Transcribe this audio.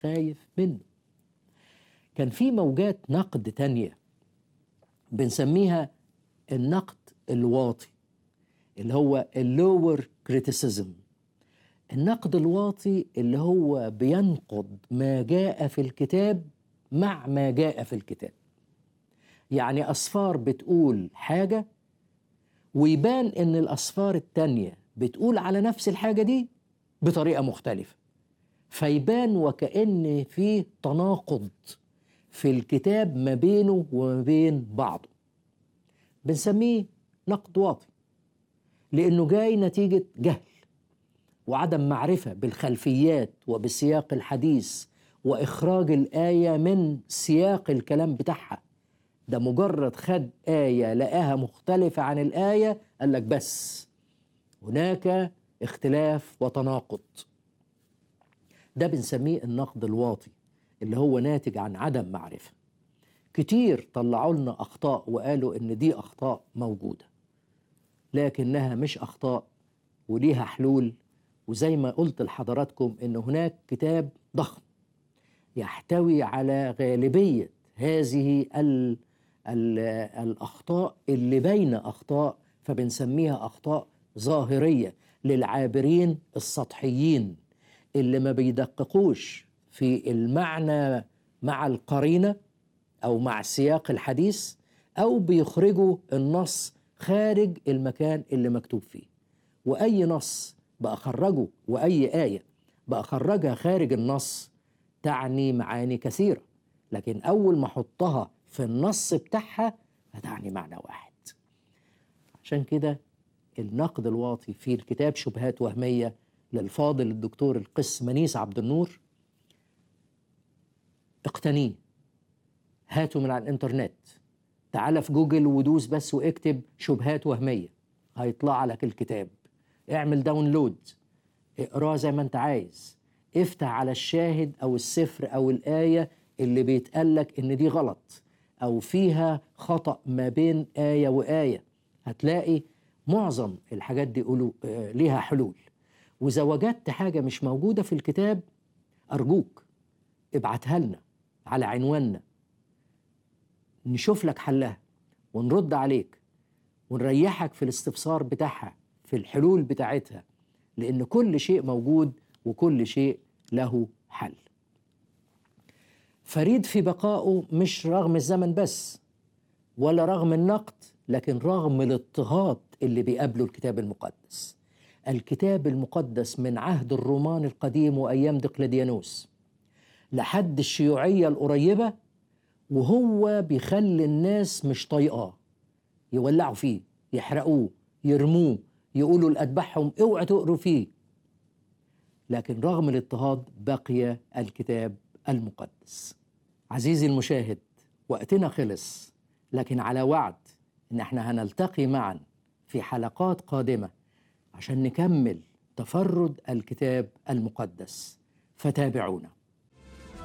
خايف منه كان في موجات نقد تانية بنسميها النقد الواطي اللي هو اللور كريتيسيزم النقد الواطي اللي هو بينقد ما جاء في الكتاب مع ما جاء في الكتاب يعني أصفار بتقول حاجة ويبان إن الأصفار التانية بتقول على نفس الحاجة دي بطريقة مختلفة فيبان وكأن في تناقض في الكتاب ما بينه وما بين بعضه بنسميه نقد واطي لأنه جاي نتيجة جهل وعدم معرفة بالخلفيات وبسياق الحديث وإخراج الآية من سياق الكلام بتاعها ده مجرد خد آية لقاها مختلفة عن الآية قال لك بس هناك اختلاف وتناقض ده بنسميه النقد الواطي اللي هو ناتج عن عدم معرفة كتير طلعوا لنا أخطاء وقالوا إن دي أخطاء موجودة لكنها مش أخطاء وليها حلول وزي ما قلت لحضراتكم إن هناك كتاب ضخم يحتوي على غالبية هذه ال ال الأخطاء اللي بين أخطاء فبنسميها أخطاء ظاهرية للعابرين السطحيين اللي ما بيدققوش في المعنى مع القرينة أو مع سياق الحديث أو بيخرجوا النص خارج المكان اللي مكتوب فيه وأي نص بأخرجه وأي آية بأخرجها خارج النص تعني معاني كثيرة لكن أول ما أحطها في النص بتاعها هتعني معنى واحد عشان كده النقد الواطي في الكتاب شبهات وهمية للفاضل الدكتور القس منيس عبد النور اقتنيه هاته من على الانترنت تعال في جوجل ودوس بس واكتب شبهات وهمية هيطلع لك الكتاب اعمل داونلود اقراه زي ما انت عايز افتح على الشاهد او السفر او الآية اللي بيتقال لك ان دي غلط او فيها خطأ ما بين آية وآية هتلاقي معظم الحاجات دي قولوا آه ليها حلول وإذا وجدت حاجة مش موجودة في الكتاب أرجوك ابعتها لنا على عنواننا نشوف لك حلها ونرد عليك ونريحك في الاستفسار بتاعها في الحلول بتاعتها لأن كل شيء موجود وكل شيء له حل فريد في بقائه مش رغم الزمن بس ولا رغم النقد لكن رغم الاضطهاد اللي بيقابله الكتاب المقدس الكتاب المقدس من عهد الرومان القديم وأيام دقلديانوس لحد الشيوعية القريبة وهو بيخلي الناس مش طايقاه يولعوا فيه يحرقوه يرموه يقولوا لأتباعهم اوعوا تقروا فيه لكن رغم الاضطهاد بقي الكتاب المقدس عزيزي المشاهد وقتنا خلص لكن على وعد ان احنا هنلتقي معا في حلقات قادمه عشان نكمل تفرد الكتاب المقدس فتابعونا